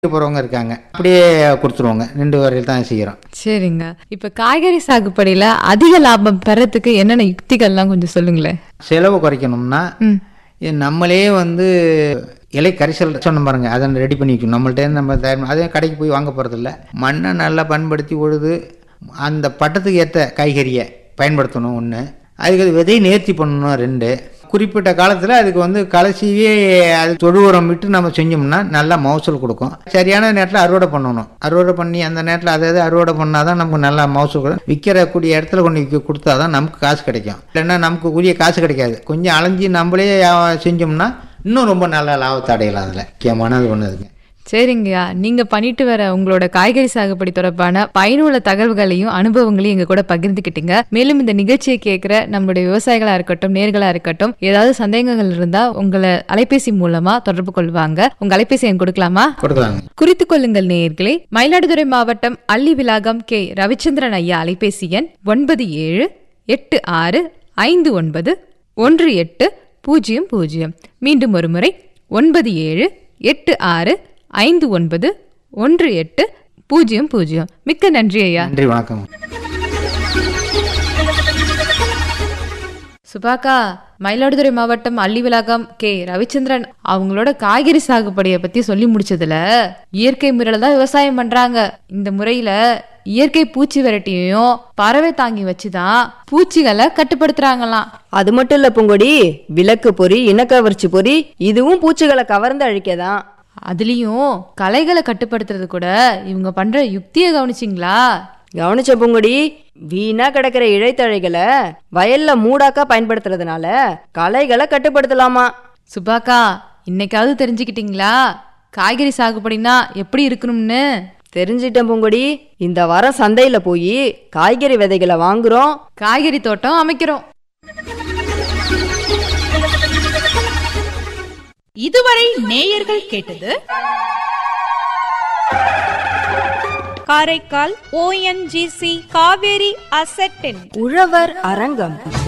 போகிறவங்க இருக்காங்க அப்படியே கொடுத்துருவோங்க ரெண்டு வரையில் தான் செய்கிறோம் சரிங்க இப்ப காய்கறி சாகுபடியில அதிக லாபம் பெறத்துக்கு என்னென்ன யுக்திகள்லாம் கொஞ்சம் சொல்லுங்களேன் செலவு குறைக்கணும்னா ம் இது நம்மளே வந்து இலை கரிசல் சொன்ன பாருங்க அதை ரெடி பண்ணி வைக்கணும் நம்மள்ட்ட நம்ம தயார் பண்ணி- அதே கடைக்கு போய் வாங்க போகிறதில்ல மண்ணை நல்லா பண்படுத்தி உழுது அந்த பட்டத்துக்கு ஏற்ற காய்கறியை பயன்படுத்தணும் ஒன்று அதுக்கு அது விதையை நேர்த்தி பண்ணணும் ரெண்டு குறிப்பிட்ட காலத்தில் அதுக்கு வந்து கலசிவே அது தொழு உரம் விட்டு நம்ம செஞ்சோம்னா நல்லா மகசூல் கொடுக்கும் சரியான நேரத்தில் அறுவடை பண்ணணும் அறுவடை பண்ணி அந்த நேரத்தில் அதை அதை அறுவடை பண்ணால் தான் நமக்கு நல்லா மகசூல் கொடுக்கும் விற்கிற கூடிய இடத்துல கொண்டு விற்க கொடுத்தா தான் நமக்கு காசு கிடைக்கும் இல்லைன்னா நமக்கு உரிய காசு கிடைக்காது கொஞ்சம் அலைஞ்சி நம்மளே வியா- செஞ்சோம்னா இன்னும் ரொம்ப நல்ல லாபத்தை அடையலாம் அதில் முக்கியமானது ஒன்றுதுங்க சரிங்கய்யா நீங்க பண்ணிட்டு வர உங்களோட காய்கறி சாகுபடி தொடர்பான பயனுள்ள தகவல்களையும் அனுபவங்களையும் எங்க கூட பகிர்ந்துக்கிட்டீங்க மேலும் இந்த நிகழ்ச்சியை கேட்கிற நம்மளுடைய விவசாயிகளா இருக்கட்டும் நேர்களா இருக்கட்டும் ஏதாவது சந்தேகங்கள் இருந்தா உங்களை அலைபேசி மூலமா தொடர்பு கொள்வாங்க உங்க அலைபேசி எண் கொடுக்கலாமா கொடுக்கலாங்க குறித்துக் கொள்ளுங்கள் நேயர்களே மயிலாடுதுறை மாவட்டம் அள்ளி விலாகம் கே ரவிச்சந்திரன் ஐயா அலைபேசி எண் ஒன்பது ஏழு எட்டு ஆறு ஐந்து ஒன்பது ஒன்று எட்டு பூஜ்ஜியம் பூஜ்ஜியம் மீண்டும் ஒரு முறை ஒன்பது ஏழு எட்டு ஆறு ஐந்து ஒன்பது ஒன்று எட்டு பூஜ்ஜியம் பூஜ்ஜியம் மிக்க நன்றி ஐயா நன்றி வணக்கம் சுபாக்கா மயிலாடுதுறை மாவட்டம் அள்ளிவிலாகம் கே ரவிச்சந்திரன் அவங்களோட காய்கறி சாகுபடியை பத்தி சொல்லி முடிச்சதுல இயற்கை முறையில தான் விவசாயம் பண்றாங்க இந்த முறையில இயற்கை பூச்சி விரட்டியையும் பறவை தாங்கி வச்சுதான் பூச்சிகளை கட்டுப்படுத்துறாங்களாம் அது மட்டும் இல்ல பூங்கொடி விளக்கு பொறி இனக்கவர்ச்சி பொறி இதுவும் பூச்சிகளை கவர்ந்து அழிக்கதான் அதுலயும் களைகளை கட்டுப்படுத்துறது கூட இவங்க பண்ற யுக்தியை கவனிச்சிங்களா கவனிச்ச பூங்கொடி வீணா கிடக்கிற இழைத்தழைகளை வயல்ல மூடாக்கா பயன்படுத்துறதுனால களைகளை கட்டுப்படுத்தலாமா சுபாக்கா இன்னைக்காவது தெரிஞ்சுக்கிட்டீங்களா காய்கறி சாகுபடினா எப்படி இருக்கணும்னு தெரிஞ்சிட்டேன் பூங்கொடி இந்த வாரம் சந்தையில போய் காய்கறி விதைகளை வாங்குறோம் காய்கறி தோட்டம் அமைக்கிறோம் இதுவரை நேயர்கள் கேட்டது காரைக்கால் ஓஎன்ஜிசி காவேரி அசெட்டின் உழவர் அரங்கம்